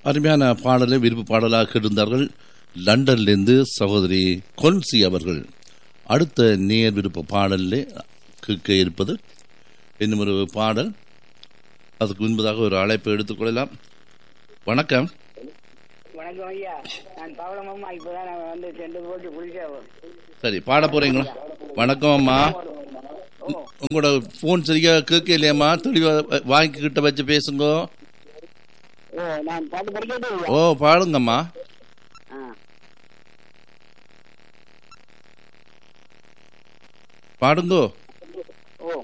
அருமையான பாடலை விருப்பு பாடலாக இருந்தார்கள் லண்டன்லேருந்து சகோதரி கொன்சி அவர்கள் அடுத்த நேர் விருப்ப பாடலில் கேட்க இருப்பது இன்னும் ஒரு பாடல் அதுக்கு முன்பதாக ஒரு அழைப்பை எடுத்துக்கொள்ளலாம் வணக்கம் வணக்கம் ஐயா நான் பவளமம்மா இப்பதான் நான் வந்து சென்று போட்டு குளிச்சா சரி பாட போறீங்களா வணக்கம் அம்மா ஓ உங்களோட ஃபோன் சரியா கேட்க இல்லையாம்மா தெளிவாக வாங்கி கிட்ட வச்சு பேசுங்க ஓ நான் பாட்டு படிக்கட்டே ஐயா ஓ பாடுங்கம்மா ஆ பாடுங்கோ ஓ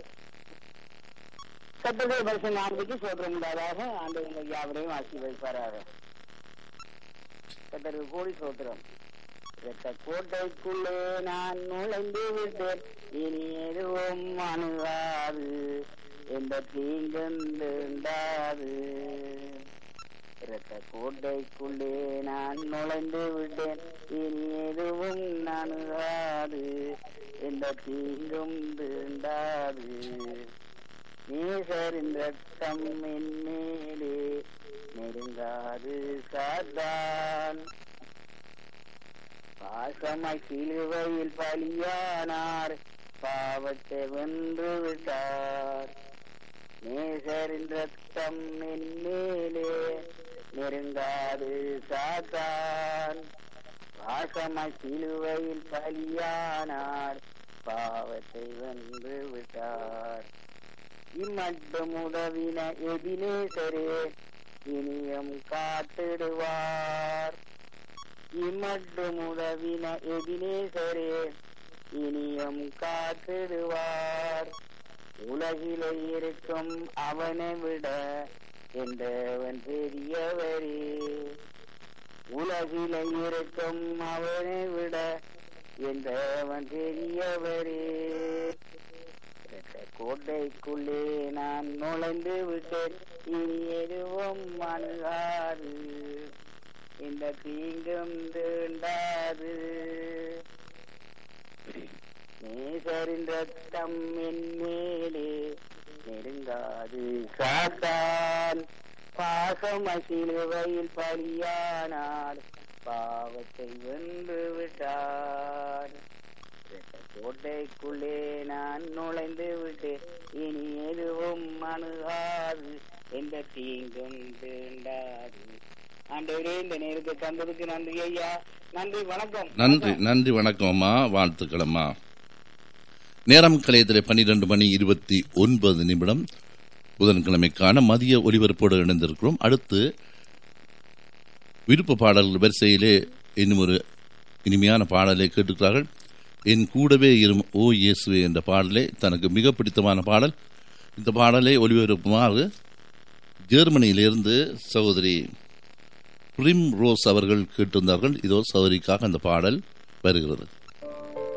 கத்ததை பரிசு நான்குக்கு சோதரம் உண்டாதாக ஆண்டு உங்கள் யாவரையும் ஆசி வைப்பாராக கத்தருக்கு கோடி சோத்திரம் இரத்த கோட்டைக்குள்ளே நான் நுழைந்து விட்டேன் இனி எதுவும் அணுகாது எந்த தீங்கும் தீண்டாது இரத்த கோட்டைக்குள்ளே நான் நுழைந்து விட்டேன் இனி எதுவும் அணுகாது எந்த தீங்கும் தீண்டாது நேசரின் ரத்தம் என் மேலே நெருங்காது சாத்தான் பாசமாய் சிலுவையில் பலியானார் பாவத்தை வென்று விட்டார் நேசரின் ரத்தம் என் மேலே நெருங்காது சாத்தான் பாசமாய் சிலுவையில் பலியானார் பாவத்தை வென்று விட்டார் இம்மட்டும் உதவின எதினேசரே இனியும் காத்திடுவார் இம்மட்டும் உதவின எதினேசரே இனியும் காத்திடுவார் உலகிலே இருக்கும் அவனை விட என்றவன் பெரியவரே உலகிலே இருக்கும் அவனை விட என்றவன் பெரியவரே இரத்த கோட்டைக்குள்ளே நான் நுழைந்து விட்டேன் இனி எதுவும் அணுகாது இந்த தீங்கும் தீண்டாது நேசரின் ரத்தம் என் மேலே நெருங்காது சாத்தான் பாசம சிலுவையில் பலியானார் பாவத்தை வென்று விட்டார் இரத்த கோட்டைக்குள்ளே நான் நுழைந்து விட்டேன் இனி எதுவும் அணுகாது எந்த தீங்கும் தீண்டாது ஆண்டவரே இந்த நேரத்தை தந்ததுக்கு நன்றி ஐயா நன்றி வணக்கம் நன்றி நன்றி வணக்கம் அம்மா வாழ்த்துக்கள் அம்மா நேரம் கலையத்தில் பன்னிரண்டு மணி இருபத்தி ஒன்பது நிமிடம் புதன்கிழமைக்கான மதிய ஒலிபரப்போடு இணைந்திருக்கிறோம் அடுத்து விருப்ப பாடல்கள் வரிசையிலே இன்னும் ஒரு இனிமையான பாடலை கேட்டுக்கிறார்கள் என் கூடவே இரும் ஓ இயேசுவே என்ற பாடலே தனக்கு மிக பிடித்தமான பாடல் இந்த பாடலை ஒளிபரப்புமாறு ஜெர்மனியிலிருந்து சகோதரி பிரிம் ரோஸ் அவர்கள் கேட்டிருந்தார்கள் இதோ சகோதரிக்காக அந்த பாடல் வருகிறது